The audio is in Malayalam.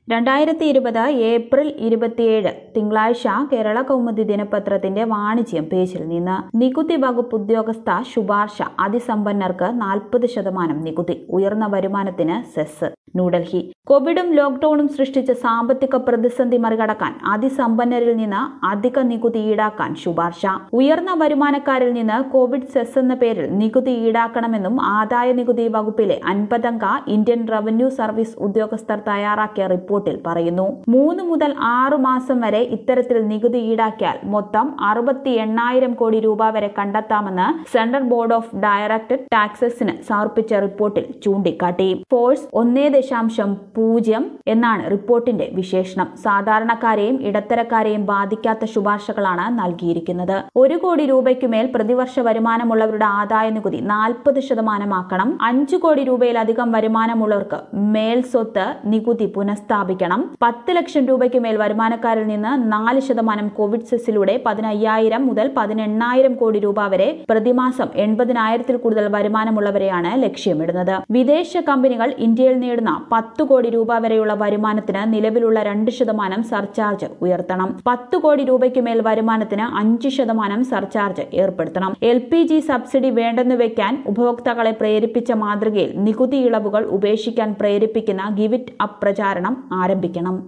രണ്ടായിരത്തി ഇരുപത് ഏപ്രിൽ ഇരുപത്തിയേഴ് തിങ്കളാഴ്ച കേരള കൗമുദി ദിനപത്രത്തിന്റെ വാണിജ്യം പേജിൽ നിന്ന് നികുതി വകുപ്പ് ഉദ്യോഗസ്ഥ ശുപാർശ അതിസമ്പന്നർക്ക് നാൽപ്പത് ശതമാനം നികുതി ഉയർന്ന വരുമാനത്തിന് സെസ് ന്യൂഡൽഹി കോവിഡും ലോക്ഡൌണും സൃഷ്ടിച്ച സാമ്പത്തിക പ്രതിസന്ധി മറികടക്കാൻ അതിസമ്പന്നരിൽ നിന്ന് അധിക നികുതി ഈടാക്കാൻ ശുപാർശ ഉയർന്ന വരുമാനക്കാരിൽ നിന്ന് കോവിഡ് സെസ് എന്ന പേരിൽ നികുതി ഈടാക്കണമെന്നും ആദായ നികുതി വകുപ്പിലെ അൻപതംഗ ഇന്ത്യൻ റവന്യൂ സർവീസ് ഉദ്യോഗസ്ഥർ തയ്യാറാക്കിയ റിപ്പോർട്ടിൽ പറയുന്നു മൂന്ന് മുതൽ ആറു മാസം വരെ ഇത്തരത്തിൽ നികുതി ഈടാക്കിയാൽ മൊത്തം അറുപത്തി എണ്ണായിരം കോടി രൂപ വരെ കണ്ടെത്താമെന്ന് സെൻട്രൽ ബോർഡ് ഓഫ് ഡയറക്ടഡ് ടാക്സസിന് സമർപ്പിച്ച റിപ്പോർട്ടിൽ ചൂണ്ടിക്കാട്ടി ഫോഴ്സ് ഒന്നേ ദശാംശം പൂജ്യം എന്നാണ് റിപ്പോർട്ടിന്റെ വിശേഷണം സാധാരണക്കാരെയും ഇടത്തരക്കാരെയും ബാധിക്കാത്ത ശുപാർശകളാണ് നൽകിയിരിക്കുന്നത് ഒരു കോടി രൂപയ്ക്കുമേൽ പ്രതിവർഷ വരുമാനമുള്ളവരുടെ ആദായ നികുതി നാൽപ്പത് ശതമാനമാക്കണം അഞ്ചു കോടി രൂപയിലധികം വരുമാനമുള്ളവർക്ക് മേൽ സ്വത്ത് നികുതി പുനഃസ്ഥാപിക്കണം പത്ത് ലക്ഷം രൂപയ്ക്ക് മേൽ വരുമാനക്കാരിൽ നിന്ന് നാല് ശതമാനം കോവിഡ് സെസ്സിലൂടെ പതിനയ്യായിരം മുതൽ പതിനെണ്ണായിരം കോടി രൂപ വരെ പ്രതിമാസം എൺപതിനായിരത്തിൽ കൂടുതൽ വരുമാനമുള്ളവരെയാണ് ലക്ഷ്യമിടുന്നത് വിദേശ കമ്പനികൾ ഇന്ത്യയിൽ നേടുന്ന പത്ത് കോടി രൂപ വരെയുള്ള വരുമാനത്തിന് നിലവിലുള്ള രണ്ട് ശതമാനം സർചാർജ് ഉയർത്തണം പത്ത് കോടി രൂപയ്ക്ക് മേൽ വരുമാനത്തിന് അഞ്ച് ശതമാനം സർചാർജ് ഏർപ്പെടുത്തണം എൽ പി ജി സബ്സിഡി വേണ്ടെന്ന് വെക്കാൻ ഉപഭോക്താക്കളെ പ്രേരിപ്പിച്ച മാതൃകയിൽ നികുതി ഇളവുകൾ ഉപേക്ഷിക്കാൻ പ്രേരിപ്പിക്കുന്ന ഗിവിറ്റ് അപ്പ് പ്രചാരണം ആരംഭിക്കണം